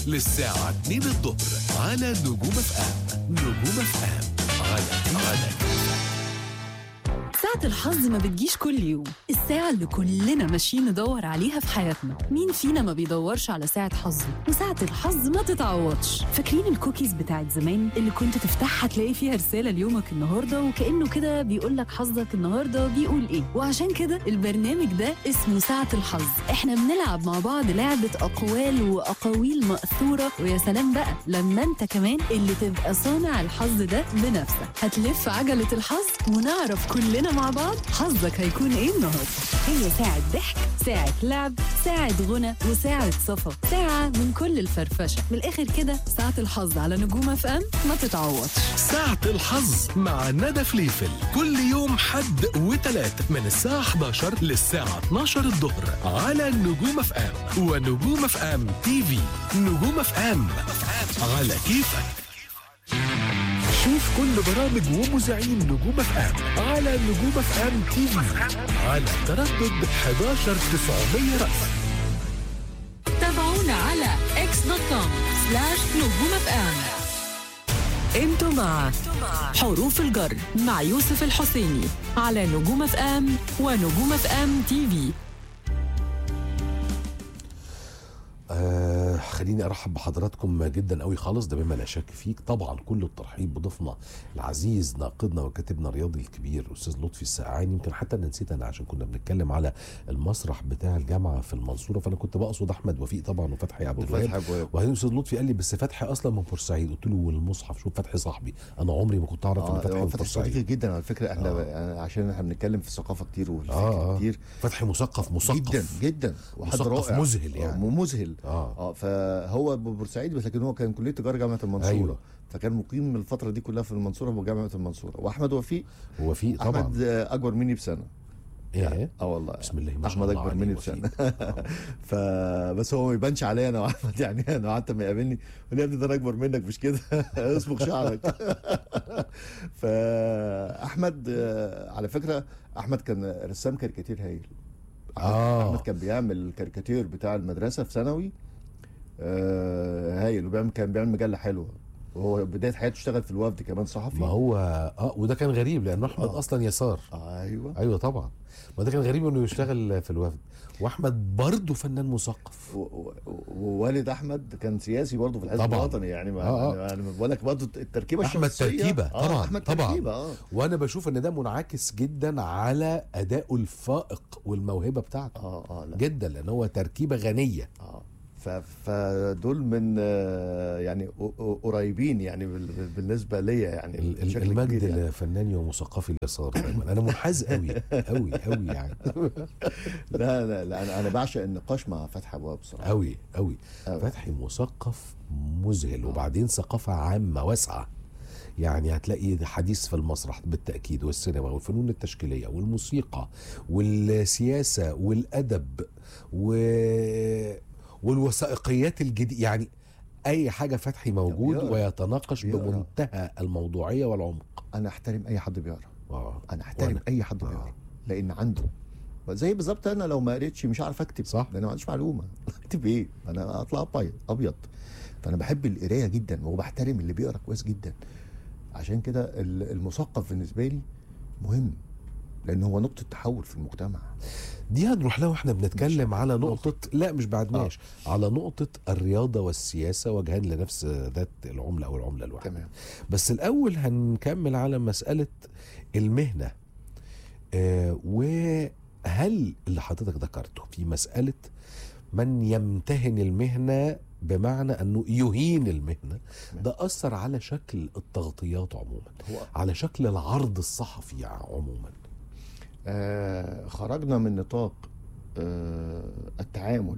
للساعة 2 الظهر على نجوم اف ام نجوم اف ام على على ساعة الحظ ما بتجيش كل يوم الساعة اللي كلنا ماشيين ندور عليها في حياتنا مين فينا ما بيدورش على ساعة حظه وساعة الحظ ما تتعوضش فاكرين الكوكيز بتاعت زمان اللي كنت تفتحها تلاقي فيها رسالة ليومك النهاردة وكأنه كده بيقول لك حظك النهاردة بيقول ايه وعشان كده البرنامج ده اسمه ساعة الحظ احنا بنلعب مع بعض لعبة أقوال وأقاويل مأثورة ويا سلام بقى لما انت كمان اللي تبقى صانع الحظ ده بنفسك هتلف عجلة الحظ ونعرف كلنا مع بعض حظك هيكون ايه النهاردة هي ساعة ضحك ساعة لعب ساعة غنى وساعة صفا ساعة من كل الفرفشة من الآخر كده ساعة الحظ على نجوم اف ام ما تتعوضش ساعة الحظ مع ندى فليفل كل يوم حد وتلات من الساعة 11 للساعة 12 الظهر على نجوم اف ام ونجوم اف ام تي في نجوم اف ام على كيفك شوف كل برامج ومذيعين نجوم اف ام على نجوم اف ام تي في على تردد 11 900 رأس تابعونا على اكس دوت كوم سلاش نجوم اف ام انتوا مع حروف الجر مع يوسف الحسيني على نجوم اف ام ونجوم اف ام تي في آه خليني ارحب بحضراتكم جدا قوي خالص ده بما لا شك فيك طبعا كل الترحيب بضيفنا العزيز ناقدنا وكاتبنا الرياضي الكبير استاذ لطفي السقعاني يمكن حتى انا نسيت انا عشان كنا بنتكلم على المسرح بتاع الجامعه في المنصوره فانا كنت بقصد احمد وفيق طبعا وفتحي عبد وفتحي الوهاب عبد الوهاب. وبعدين استاذ لطفي قال لي بس فتحي اصلا من بورسعيد قلت له والمصحف شوف فتحي صاحبي انا عمري ما كنت اعرف ان فتحي اه من فتح صديقي بورسعيد جدا على فكره احنا آه. يعني عشان احنا بنتكلم في الثقافه كتير والفكر اه اه كتير فتحي مثقف مثقف جدا جدا وحد مثقف رائع مذهل يعني. آه، مذهل اه اه فهو بورسعيد بس لكن هو كان كليه تجاره جامعه المنصوره أيوة. فكان مقيم الفتره دي كلها في المنصوره وجامعه المنصوره واحمد وفيق وفيق طبعا احمد آه، اكبر مني بسنه ايه اه والله بسم الله ما شاء احمد الله اكبر عليه مني وفيق. بسنه آه. فبس هو ما يبانش عليا انا واحمد يعني انا قعدت ما يقابلني يقول لي يا ابني ده انا اكبر منك مش كده اصبغ شعرك فاحمد آه، على فكره احمد كان رسام كاريكاتير هايل أحمد, آه. احمد كان بيعمل الكاريكاتير بتاع المدرسه في ثانوي آه، هايل وبيعمل كان بيعمل مجله حلوه وهو بدايه حياته اشتغل في الوفد كمان صحفي ما هو اه وده كان غريب لان احمد آه. اصلا يسار ايوه ايوه طبعا ما ده كان غريب انه يشتغل في الوفد واحمد برضه فنان مثقف و- و- ووالد احمد كان سياسي برضه في الحزب طبعاً. الوطني يعني ما آه، آه. يعني بقول لك برضه التركيبه أحمد الشخصية- تركيبة، آه، طبعاً، احمد طبعاً. تركيبه اه وانا بشوف ان ده منعكس جدا على ادائه الفائق والموهبه بتاعته اه اه لا جدا لان هو تركيبه غنيه اه ف- فدول من آه، يعني ق- ق- قريبين يعني بال- بالنسبه ليا يعني ال- ال- بشكل المجد كبير يعني. الفناني ومثقفي اليسار دايما انا منحاز قوي قوي قوي يعني لا لا لا انا انا بعشق النقاش مع فتحي ابواب بصراحه قوي قوي أوي. فتحي مثقف مذهل وبعدين ثقافه عامه واسعه يعني هتلاقي حديث في المسرح بالتاكيد والسينما والفنون التشكيليه والموسيقى والسياسه والادب و... والوثائقيات الجديده يعني اي حاجه فتحي موجود بيقرأ. ويتناقش بيقرأ. بمنتهى الموضوعيه والعمق انا احترم اي حد بيقرا اه انا احترم وأنا. اي حد بيقرا لان عنده زي بالظبط انا لو ما قريتش مش عارف اكتب صح. لان ما عنديش معلومه اكتب ايه انا اطلع ابيض ابيض فانا بحب القرايه جدا وبحترم اللي بيقرا كويس جدا عشان كده ال- المثقف بالنسبه لي مهم لان هو نقطه تحول في المجتمع دي هنروح لها واحنا بنتكلم على نقطة لا مش بعدناش على نقطة الرياضة والسياسة وجهان لنفس ذات العملة أو العملة الواحدة تمام بس الأول هنكمل على مسألة المهنة آه وهل اللي حضرتك ذكرته في مسألة من يمتهن المهنة بمعنى أنه يهين المهنة ده أثر على شكل التغطيات عموما هو على شكل العرض الصحفي عموما آه خرجنا من نطاق آه التعامل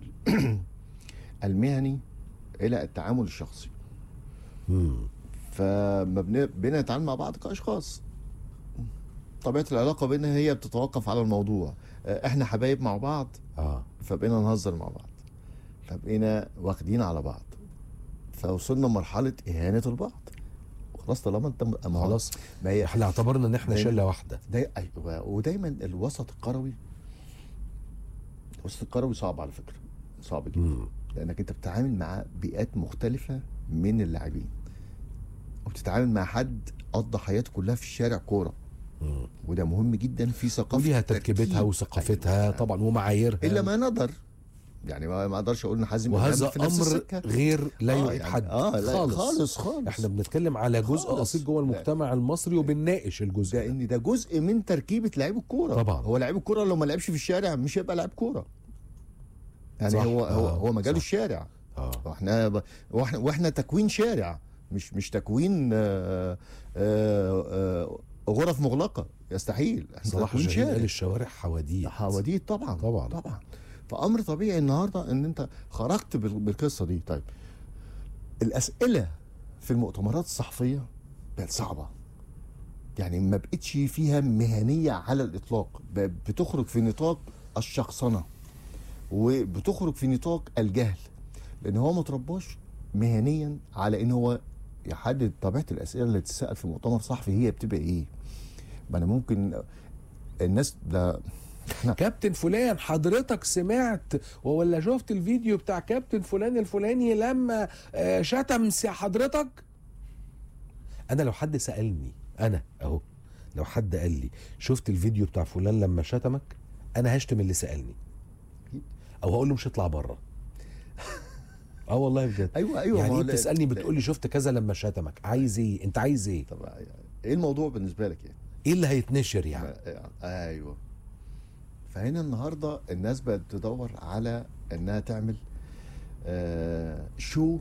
المهني الى التعامل الشخصي مم. فما بن- بينا نتعامل مع بعض كاشخاص طبيعه العلاقه بينا هي بتتوقف على الموضوع آه، احنا حبايب مع بعض اه فبقينا نهزر مع بعض فبقينا واخدين على بعض فوصلنا لمرحله اهانه البعض خلاص طالما انت ما هو- خلاص ما هي احنا اعتبرنا ان احنا دايما- شله واحده دا أيوة ودايما الوسط القروي الوسط القروي صعب على فكره صعب جدا مم. لانك انت بتتعامل مع بيئات مختلفه من اللاعبين وبتتعامل مع حد قضى حياته كلها في الشارع كوره مم. وده مهم جدا في ثقافه وليها التركيب. تركيبتها وثقافتها أيوة. طبعا ومعاييرها الا ما نقدر يعني ما ما اقدرش اقول ان حازم وهذا إمام في نفس امر السكة. غير لا آه، يعيب يعني- حد اه لا خالص. خالص خالص احنا بنتكلم على جزء خالص. اصيل جوه لا. المجتمع المصري وبنناقش الجزء ده ده ان ده جزء من تركيبه لعيب الكوره طبعا. هو لعيب الكوره لو ما لعبش في الشارع مش هيبقى لاعب كوره يعني صح. هو هو آه، هو مجاله صح. الشارع اه واحنا ب... واحنا واحنا تكوين شارع مش مش تكوين آه، آه، آه، غرف مغلقه يستحيل احنا صلاح تكوين جاهين قال شارع الشوارع حواديت حواديت طبعا طبعا. طبعا فامر طبيعي النهارده ان انت خرجت بال- بالقصه دي طيب الاسئله في المؤتمرات الصحفيه بقت صعبه يعني ما بقتش فيها مهنيه على الاطلاق ب- بتخرج في نطاق الشخصنه وبتخرج في نطاق الجهل لان هو ما ترباش مهنيا على ان هو يحدد طبيعه الاسئله اللي تتسال في مؤتمر صحفي هي بتبقى ايه ما انا ممكن الناس ده كابتن فلان حضرتك سمعت ولا شفت الفيديو بتاع كابتن فلان الفلاني لما آه، شتم سي حضرتك انا لو حد سالني انا اهو لو حد قال لي شفت الفيديو بتاع فلان لما شتمك انا هشتم اللي سالني او هقول له مش اطلع بره اه والله بجد ايوه ايوه يعني ما هو ايه لا- بتسالني لا- بتقول لي شفت كذا لما شتمك عايز ايه انت عايز ايه طب ايه الموضوع بالنسبه لك يعني؟ ايه اللي هيتنشر يعني ما- ايوه فهنا النهارده الناس بقت تدور على انها تعمل آه شو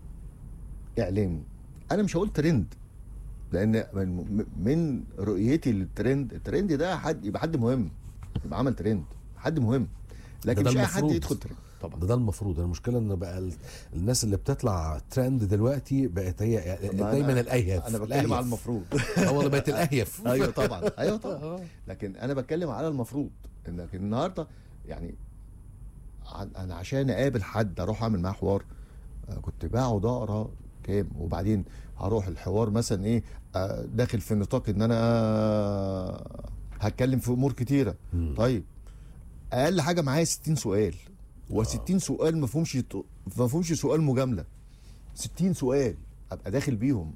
اعلامي انا مش هقول ترند لان من, من رؤيتي للترند الترند ده حد يبقى حد مهم يبقى عمل ترند حد مهم لكن ده مش اي حد المفروض. يدخل ترند طبعا ده ده المفروض المشكله ان بقى ال- الناس اللي بتطلع ترند دلوقتي بقت هي ما دايما أنا- الايهف انا بتكلم الأيهف. على المفروض اه والله بقت الايهف ايوه طبعا ايوه طبعا آه. لكن انا بتكلم على المفروض انك النهارده يعني عن- انا عشان اقابل حد اروح اعمل معاه حوار آه، كنت بقعد اقرا كام وبعدين هروح الحوار مثلا ايه آه، داخل في نطاق ان انا آه، هتكلم في امور كتيره مم. طيب اقل حاجه معايا 60 سؤال و60 سؤال ما فيهمش ما فيهمش سؤال مجامله 60 سؤال ابقى داخل بيهم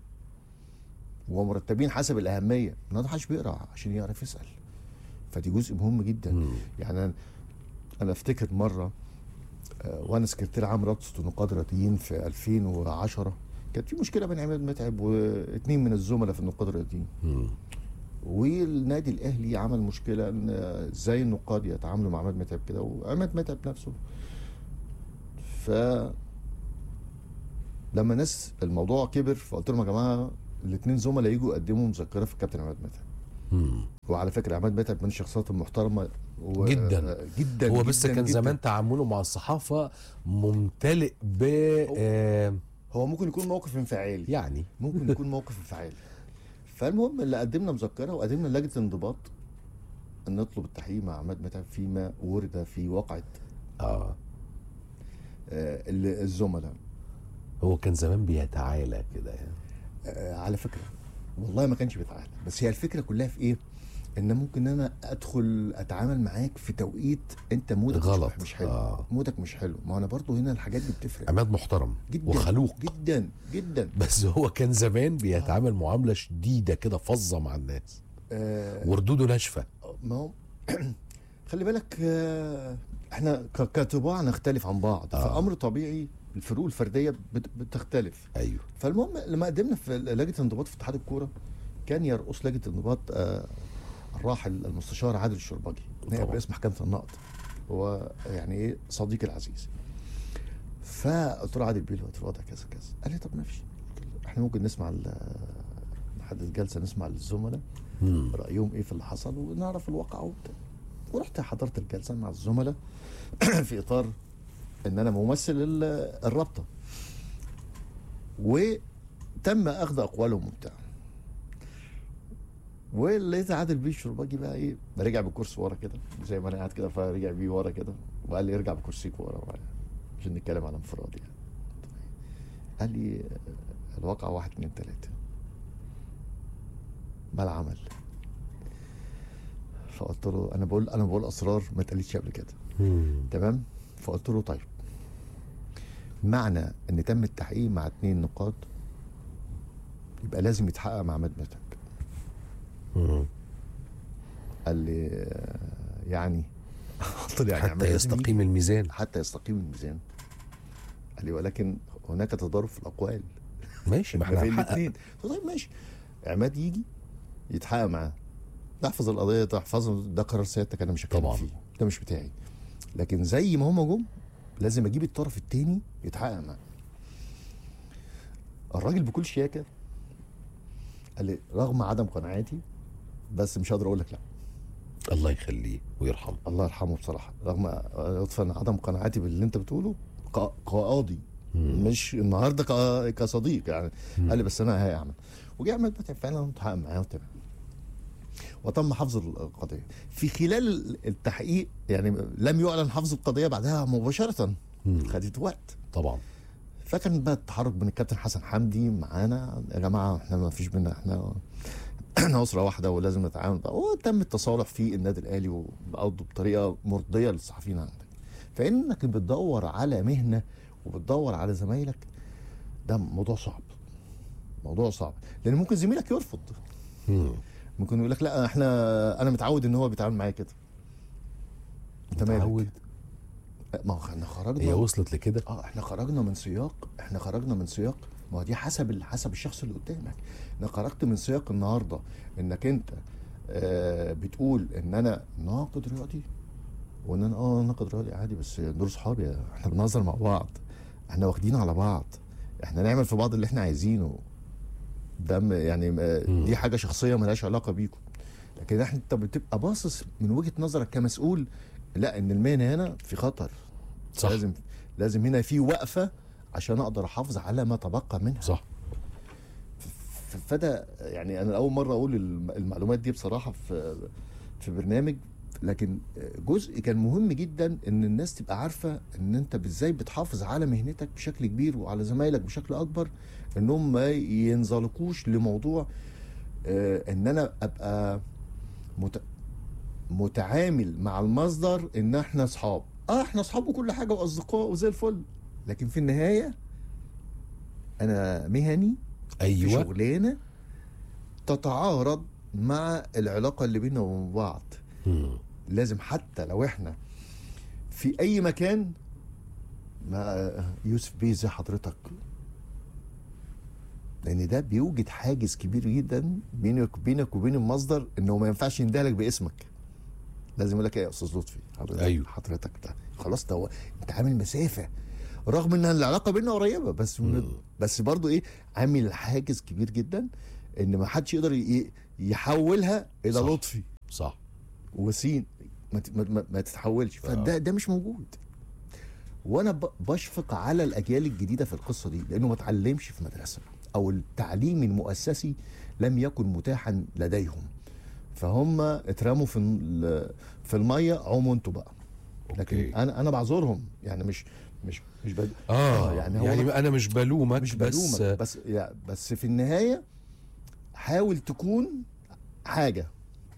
ومرتبين حسب الاهميه النهارده محدش بيقرا عشان يعرف يسال فدي جزء مهم جدا مم. يعني أنا- انا افتكر مره آه، وانا سكرتير عام رابطه النقاد الرياضيين في 2010 كانت في مشكله بين عماد متعب واثنين من الزملاء في النقاد الرياضيين مم. والنادي الاهلي عمل مشكله ان ازاي النقاد يتعاملوا مع عماد متعب كده وعماد متعب نفسه ف لما ناس الموضوع كبر فقلت لهم يا جماعه الاثنين زملاء يجوا يقدموا مذكره في الكابتن عماد متعب مم. وعلى فكره عماد متعب من الشخصيات المحترمه و... جداً. جدا هو بس جداً كان جداً. زمان تعامله مع الصحافه ممتلئ ب آه، هو ممكن يكون موقف انفعالي يعني ممكن يكون موقف انفعالي فالمهم اللي قدمنا مذكره وقدمنا لجنه انضباط ان نطلب التحقيق مع عماد متعب فيما ورد في واقعه اه آه، ال- الزملاء هو كان زمان بيتعالى كده يعني آه، على فكره والله ما كانش بيتعالى بس هي الفكره كلها في ايه ان ممكن انا ادخل اتعامل معاك في توقيت انت مودك مش- غلط. مش حلو آه. مودك مش حلو ما انا برضو هنا الحاجات دي بتفرق عماد محترم جدا وخلوق جدا جدا بس هو كان زمان بيتعامل معامله شديده كده فظه مع الناس آه وردوده ناشفه ما هو خلي بالك آه، احنا ك- كطباع نختلف عن بعض آه. فامر طبيعي الفروق الفرديه بت- بتختلف ايوه فالمهم لما قدمنا في لجنه انضباط في اتحاد الكوره كان يرأس لجنه الانضباط آه، الراحل المستشار عادل الشربجي نائب طبعا. رئيس محكمه النقد هو يعني ايه صديقي العزيز فقلت له عادل بيه قلت له الوضع كذا كذا قال لي طب ما فيش احنا ممكن نسمع ال- نحدد جلسه نسمع للزملاء مم. رايهم ايه في اللي حصل ونعرف الواقع وبتاع ورحت حضرت الجلسه مع الزملاء في اطار ان انا ممثل ال- الرابطه وتم اخذ اقوالهم وبتاع ولقيت عادل بيه الشرباجي بقى ايه رجع بالكرسي ورا كده زي ما انا قاعد كده فرجع بيه ورا كده وقال لي ارجع بكرسيك ورا معايا عشان نتكلم على انفراد يعني قال لي آه، الواقع واحد اتنين تلاته ما العمل فقلت له انا بقول انا بقول اسرار ما اتقالتش قبل كده مم. تمام فقلت له طيب معنى ان تم التحقيق مع اتنين نقاط يبقى لازم يتحقق مع عماد متعب مم. قال لي آه، يعني قلت له يعني عماد حتى لازم يجي. يستقيم الميزان حتى يستقيم الميزان قال لي ولكن هناك تضارب في الاقوال ماشي ما ما احنا بين هنحقق. الاثنين طيب ماشي عماد يجي يتحقق معاه تحفظ القضيه تحفظها ده قرار سيادتك انا مش هتكلم طبعاً. فيه ده مش بتاعي لكن زي ما هم جم لازم اجيب الطرف الثاني يتحقق معاه الراجل بكل شياكه قال لي رغم عدم قناعاتي بس مش هقدر اقول لك لا الله يخليه ويرحمه الله يرحمه بصراحه رغم لطفا عدم قناعاتي باللي انت بتقوله ق- كقاضي مش النهارده ك- كصديق يعني قال لي بس انا هعمل وجه عمل متعب فعلا وتحقق معاه وتمام وتم حفظ القضيه في خلال التحقيق يعني لم يعلن حفظ القضيه بعدها مباشره مم. خدت وقت طبعا فكان بقى التحرك بين الكابتن حسن حمدي معانا يا جماعه احنا ما فيش بينا احنا احنا اسره واحده ولازم نتعامل بقى وتم التصالح في النادي الاهلي وبرضه بطريقه مرضيه للصحفيين عندك فانك بتدور على مهنه وبتدور على زمايلك ده موضوع صعب موضوع صعب لان ممكن زميلك يرفض مم. ممكن يقول لك لا احنا انا متعود ان هو بيتعامل معايا كده انت مالك متعود ما هو احنا خرجنا هي وصلت لكده اه احنا خرجنا من سياق احنا خرجنا من سياق ما هو دي حسب ال- حسب الشخص اللي قدامك انا خرجت من سياق النهارده انك انت آه بتقول ان انا ناقد رياضي وان انا اه ناقد رياضي عادي بس دول صحابي احنا بنهزر مع بعض احنا واخدين على بعض احنا نعمل في بعض اللي احنا عايزينه ده م- يعني م- دي حاجه شخصيه ملهاش علاقه بيكم لكن احنا انت بتبقى باصص من وجهه نظرك كمسؤول لا ان المهنه هنا في خطر صح. لازم لازم هنا في وقفه عشان اقدر احافظ على ما تبقى منها صح ف- فده يعني انا اول مره اقول الم- المعلومات دي بصراحه في في برنامج لكن جزء كان مهم جدا ان الناس تبقى عارفه ان انت ازاي بتحافظ على مهنتك بشكل كبير وعلى زمايلك بشكل اكبر انهم ما ينزلقوش لموضوع آه، ان انا ابقى مت... متعامل مع المصدر ان احنا اصحاب اه احنا اصحاب وكل حاجه واصدقاء وزي الفل لكن في النهايه انا مهني في ايوه شغلانه تتعارض مع العلاقه اللي بيننا وبين بعض مم. لازم حتى لو احنا في اي مكان ما يوسف بيه زي حضرتك لان ده بيوجد حاجز كبير جدا بينك بينك وبين المصدر انه ما ينفعش يندهلك باسمك لازم يقول لك ايه يا استاذ لطفي حضرتك أيوه. حضرتك ده خلاص ده هو انت عامل مسافه رغم ان العلاقه بيننا قريبه بس بس برضو ايه عامل حاجز كبير جدا ان ما حدش يقدر ي- يحولها الى صح. لطفي صح وسين ما, ت- ما, ما, ما تتحولش فده ده مش موجود وانا ب- بشفق على الاجيال الجديده في القصه دي لانه ما اتعلمش في مدرسه او التعليم المؤسسي لم يكن متاحا لديهم فهم اترموا في ال- في الميه عوموا انتوا بقى لكن أوكي. انا انا بعذرهم يعني مش مش مش بد... اه, يعني يعني, هو يعني انا مش بلومك مش بس بلومك بس يعني بس في النهايه حاول تكون حاجه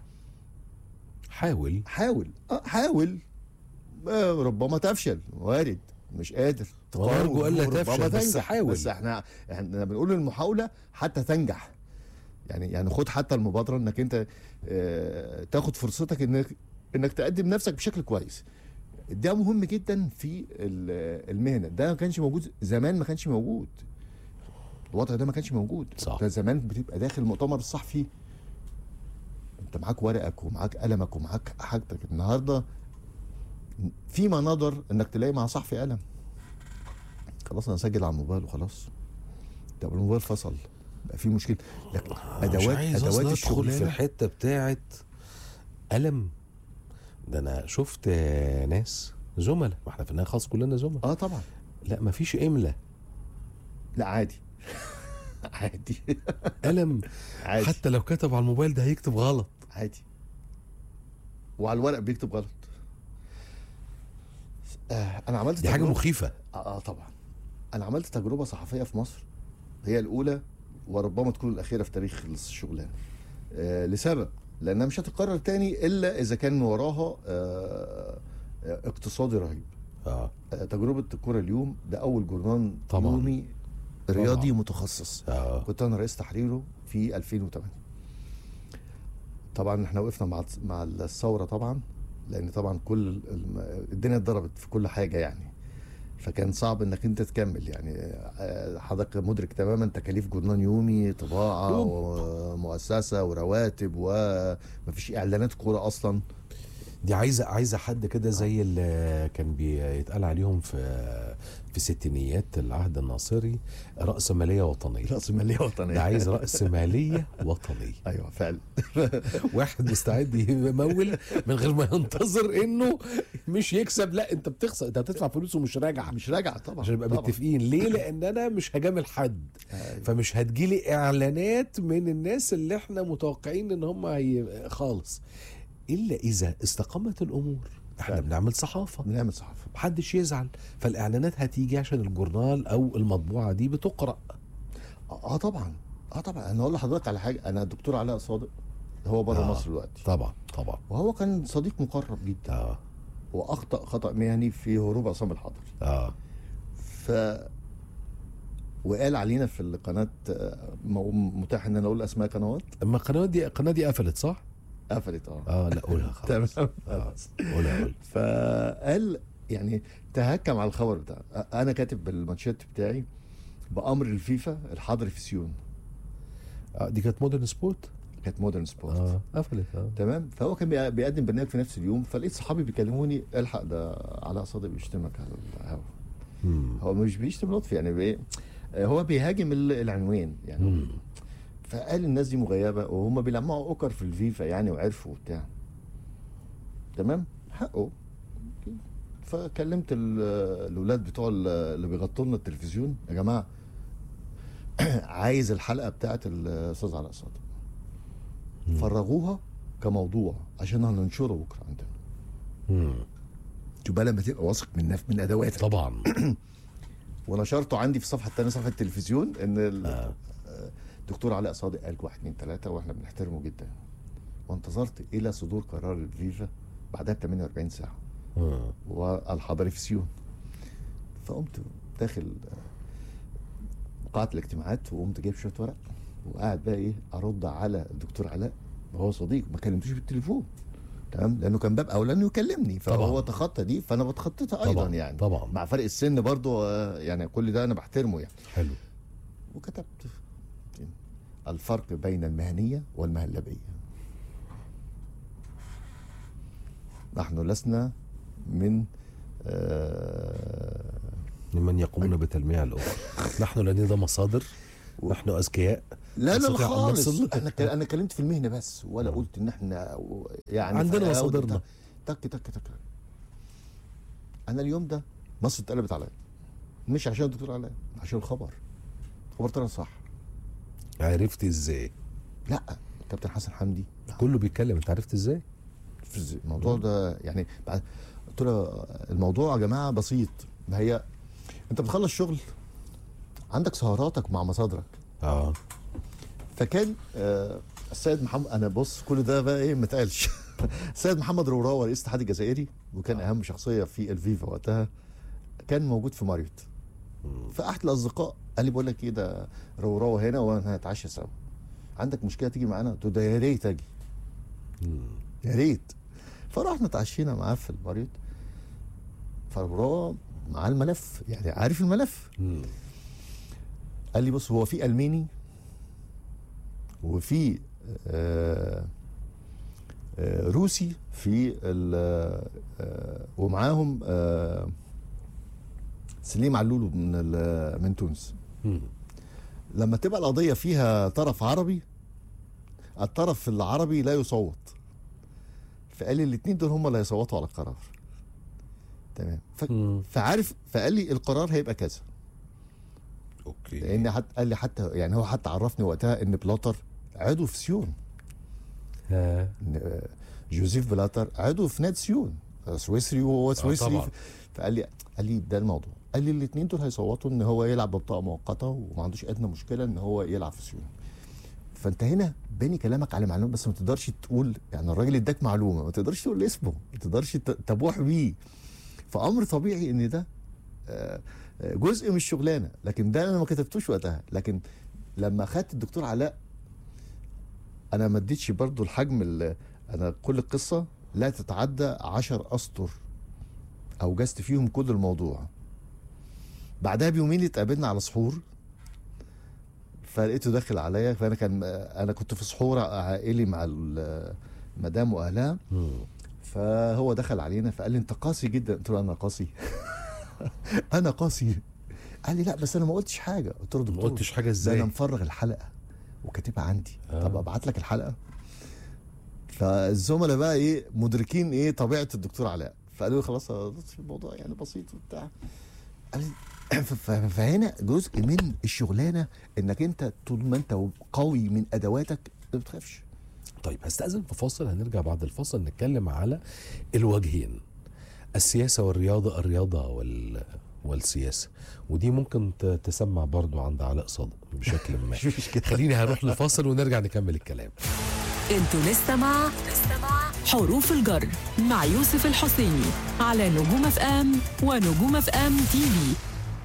حاول حاول اه حاول آه ربما تفشل وارد مش قادر وأرجو ألا ربما تفشل، بس تنجح. حاول. بس احنا احنا بنقول المحاوله حتى تنجح يعني يعني خد حتى المبادره انك انت آه تاخد فرصتك انك انك تقدم نفسك بشكل كويس ده مهم جدا في ال- المهنه ده ما كانش موجود زمان ما كانش موجود الوضع ده ما كانش موجود صح. ده زمان بتبقى داخل المؤتمر الصحفي انت معاك ورقك ومعاك قلمك ومعاك حاجتك النهارده فيما نظر انك تلاقي مع صحفي قلم خلاص انا اسجل على الموبايل وخلاص طب الموبايل فصل بقى في مشكله لكن مش ادوات عايز أصلاً ادوات ادخل في الشغلانه الحته بتاعت قلم ده انا شفت آه، ناس زملاء ما احنا في النهايه خلاص كلنا زملاء اه طبعا لا ما فيش املا لا عادي عادي قلم عادي حتى لو كتب على الموبايل ده هيكتب غلط عادي وعلى الورق بيكتب غلط آه انا عملت دي حاجه تجربة- مخيفه اه آه، طبعا انا عملت تجربه صحفيه في مصر هي الاولى وربما تكون الاخيره في تاريخ الشغلانه آه لسبب لانها مش هتتكرر تاني الا اذا كان وراها آه آه، اقتصادي رهيب اه آه، تجربه الكره اليوم ده اول جورنال طبعاً. يومي رياضي طبعاً. متخصص اه كنت انا رئيس تحريره في 2008 طبعا احنا وقفنا مع مع الثوره طبعا لان طبعا كل الم- الدنيا اتضربت في كل حاجه يعني فكان صعب انك انت تكمل يعني آه، حضرتك مدرك تماما تكاليف جورنال يومي طباعه يوم. ومؤسسه ورواتب ومفيش اعلانات كوره اصلا دي عايزه عايزه حد كده زي اللي كان بيتقال عليهم في في ستينيات العهد الناصري راس ماليه وطنيه راس ماليه وطنيه ده عايز راس ماليه وطنيه ايوه فعلا واحد مستعد يمول من غير ما ينتظر انه مش يكسب لا انت بتخسر انت هتدفع فلوس ومش راجع مش راجع طبعا عشان نبقى طبعاً. متفقين ليه لان انا مش هجامل حد أيوة. فمش هتجيلي اعلانات من الناس اللي احنا متوقعين ان هم هي خالص الا اذا استقامت الامور احنا فعلا. بنعمل صحافه بنعمل صحافه محدش يزعل فالاعلانات هتيجي عشان الجورنال او المطبوعه دي بتقرا اه طبعا اه طبعا انا اقول لحضرتك على حاجه انا الدكتور علاء صادق هو بره آه. مصر دلوقتي طبعا طبعا وهو كان صديق مقرب جدا اه واخطا خطا مهني في هروب عصام الحضري اه ف وقال علينا في القناه آه، مو- متاح ان انا اقول اسماء قنوات اما القناه دي القناه دي قفلت صح؟ قفلت اه اه لا قولها خلاص تمام آه، قولها قولها فقال يعني تهكم على الخبر بتاعه انا كاتب بالمانشيت بتاعي بامر الفيفا الحظر في سيون آه دي كانت مودرن سبورت كانت مودرن سبورت اه قفلت اه تمام فهو كان بيق- بيقدم برنامج في نفس اليوم فلقيت صحابي بيكلموني الحق ده علاء صادق بيشتمك على الهوا مم. هو مش بيشتم لطفي يعني بي هو بيهاجم ال- العنوان يعني مم. فقال الناس دي مغيبه وهم بيلمعوا اوكر في الفيفا يعني وعرفوا وبتاع تمام حقه فكلمت ال- الاولاد بتوع ال- اللي بيغطوا لنا التلفزيون يا جماعه عايز الحلقه بتاعت الاستاذ علاء صادق فرغوها كموضوع عشان هننشره بكره عندنا مم. شوف بقى لما تبقى واثق من نف- من ادواتك طبعا ونشرته عندي في الصفحه الثانيه صفحه التلفزيون ان ال- آه. آه، الدكتور علاء صادق قال واحد اثنين ثلاثه واحنا بنحترمه جدا وانتظرت الى صدور قرار الفيفا بعدها ب 48 ساعه آه. والحضري في سيون فقمت داخل آه، قاعه الاجتماعات وقمت جايب شويه ورق وقاعد بقى ايه ارد على الدكتور علاء وهو صديق ما كلمتوش بالتليفون تمام لانه كان باب اولى انه يكلمني فهو طبعاً. تخطى دي فانا بتخطيتها ايضا طبعا يعني طبعا مع فرق السن برضو آه، يعني كل ده انا بحترمه يعني حلو وكتبت الفرق بين المهنية والمهلبية نحن لسنا من آه ممن يقومون بتلميع الأخرى نحن لدينا مصادر نحن أذكياء لا لا لا نستطيع أن خالص نصل. انا ك- انا اتكلمت في المهنه بس ولا قلت ان احنا و- يعني عندنا في- مصادرنا. تك تك تك انا اليوم ده مصر اتقلبت عليا مش عشان الدكتور علاء عشان الخبر الخبر طلع صح عرفت ازاي لا كابتن حسن حمدي كله بيتكلم انت عرفت ازاي في الز- الموضوع ده يعني بعد قلت له الموضوع يا جماعه بسيط ما هي انت بتخلص شغل عندك سهراتك مع مصادرك اه فكان آه السيد محمد انا بص كل ده بقى ايه ما اتقالش السيد محمد روراوه رئيس الاتحاد الجزائري وكان اهم شخصيه في الفيفا وقتها كان موجود في ماريوت فاحد الاصدقاء قال لي بقول لك ايه ده روراوه هنا وانا هنتعشى سوا عندك مشكله تيجي معانا قلت له ده يا ريت اجي يا ريت فرحنا اتعشينا معاه في المريض فروراوه معاه الملف يعني عارف الملف مم. قال لي بص هو في الماني وفي آه آه روسي في ال- آه ومعاهم آه سليم علولو من ال- من تونس مم. لما تبقى القضيه فيها طرف عربي الطرف العربي لا يصوت فقال لي الاثنين دول هم اللي هيصوتوا على القرار تمام ف... مم. فعارف فقال لي القرار هيبقى كذا اوكي لان حتى قال لي حتى يعني هو حتى عرفني وقتها ان بلاتر عضو في سيون ها إن، آه، جوزيف بلاتر عضو في نادي سيون آه، سويسري وهو سويسري طبعاً. فقال لي قال لي ده الموضوع قال لي الاثنين دول هيصوتوا ان هو يلعب ببطاقه مؤقته وما عندوش ادنى مشكله ان هو يلعب في سيون فانت هنا باني كلامك على معلومه بس ما تقدرش تقول يعني الراجل اداك معلومه ما تقدرش تقول اسمه ما تقدرش ت- تبوح بيه فامر طبيعي ان ده آه، آه، جزء من الشغلانه لكن ده انا ما كتبتوش وقتها لكن لما اخدت الدكتور علاء انا ما اديتش برضو الحجم اللي انا كل القصه لا تتعدى عشر اسطر اوجزت فيهم كل الموضوع بعدها بيومين اتقابلنا على سحور فلقيته داخل عليا فانا كان انا كنت في سحور عائلي مع المدام واهلها مم. فهو دخل علينا فقال لي انت قاسي جدا قلت له انا قاسي انا قاسي قال لي لا بس انا ما قلتش حاجه قلت له ما دكتور قلتش حاجه ده ازاي انا مفرغ الحلقه وكاتبها عندي آه. طب ابعت لك الحلقه فالزملاء بقى ايه مدركين ايه طبيعه الدكتور علاء فقالوا لي خلاص يا دكتور الموضوع يعني بسيط وبتاع قال لي ف- ف- فهنا جزء من الشغلانه انك انت طول ما انت قوي من ادواتك ما بتخافش طيب هستأذن في فاصل هنرجع بعد الفاصل نتكلم على الوجهين السياسة والرياضة الرياضة وال والسياسة ودي ممكن ت- تسمع برضو عند علاء صادق بشكل ما مش مشكله خليني هروح لفاصل ونرجع نكمل الكلام انتوا لسه مع حروف الجر مع يوسف الحسيني على نجوم اف ام ونجوم اف ام تي في